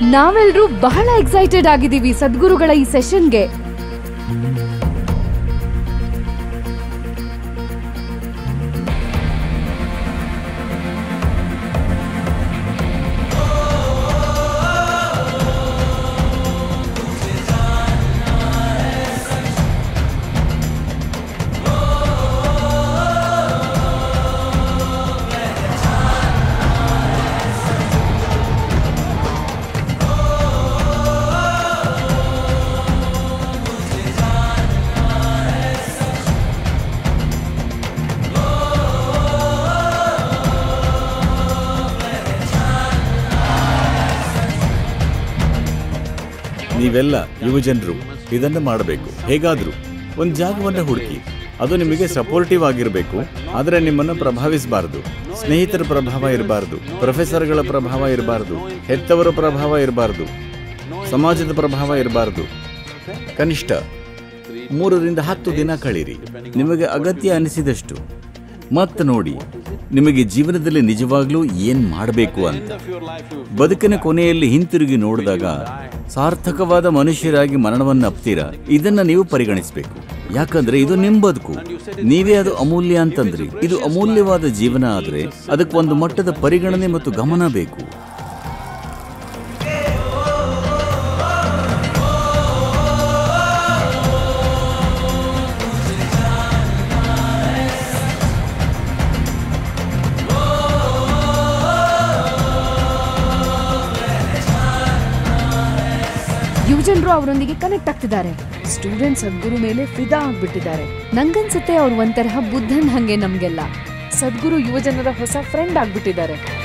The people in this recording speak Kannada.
ನಾವೆಲ್ಲರೂ ಬಹಳ ಎಕ್ಸೈಟೆಡ್ ಆಗಿದ್ದೀವಿ ಸದ್ಗುರುಗಳ ಈ ಸೆಷನ್ಗೆ ನೀವೆಲ್ಲ ಯುವಜನರು ಇದನ್ನು ಮಾಡಬೇಕು ಹೇಗಾದರೂ ಒಂದು ಜಾಗವನ್ನು ಹುಡುಕಿ ಅದು ನಿಮಗೆ ಸಪೋರ್ಟಿವ್ ಆಗಿರಬೇಕು ಆದರೆ ನಿಮ್ಮನ್ನು ಪ್ರಭಾವಿಸಬಾರದು ಸ್ನೇಹಿತರ ಪ್ರಭಾವ ಇರಬಾರ್ದು ಪ್ರೊಫೆಸರ್ಗಳ ಪ್ರಭಾವ ಇರಬಾರ್ದು ಹೆತ್ತವರ ಪ್ರಭಾವ ಇರಬಾರ್ದು ಸಮಾಜದ ಪ್ರಭಾವ ಇರಬಾರ್ದು ಕನಿಷ್ಠ ಮೂರರಿಂದ ಹತ್ತು ದಿನ ಕಳೀರಿ ನಿಮಗೆ ಅಗತ್ಯ ಅನಿಸಿದಷ್ಟು ಮತ್ತೆ ನೋಡಿ ನಿಮಗೆ ಜೀವನದಲ್ಲಿ ನಿಜವಾಗ್ಲೂ ಏನ್ ಮಾಡಬೇಕು ಅಂತ ಬದುಕಿನ ಕೊನೆಯಲ್ಲಿ ಹಿಂತಿರುಗಿ ನೋಡಿದಾಗ ಸಾರ್ಥಕವಾದ ಮನುಷ್ಯರಾಗಿ ಮರಣವನ್ನು ಅಪ್ತೀರಾ ಇದನ್ನ ನೀವು ಪರಿಗಣಿಸಬೇಕು ಯಾಕಂದ್ರೆ ಇದು ನಿಮ್ ಬದುಕು ನೀವೇ ಅದು ಅಮೂಲ್ಯ ಅಂತಂದ್ರಿ ಇದು ಅಮೂಲ್ಯವಾದ ಜೀವನ ಆದ್ರೆ ಅದಕ್ಕೆ ಒಂದು ಮಟ್ಟದ ಪರಿಗಣನೆ ಮತ್ತು ಗಮನ ಬೇಕು ಯುವಜನರು ಅವರೊಂದಿಗೆ ಕನೆಕ್ಟ್ ಆಗ್ತಿದ್ದಾರೆ ಸ್ಟೂಡೆಂಟ್ ಸದ್ಗುರು ಮೇಲೆ ಫಿದಾ ಆಗ್ಬಿಟ್ಟಿದ್ದಾರೆ ನಂಗನ್ಸುತ್ತೆ ಅವ್ರು ಒಂಥರಹ ಬುದ್ಧನ್ ಹಂಗೆ ನಮ್ಗೆಲ್ಲ ಸದ್ಗುರು ಯುವಜನರ ಹೊಸ ಫ್ರೆಂಡ್ ಆಗ್ಬಿಟ್ಟಿದ್ದಾರೆ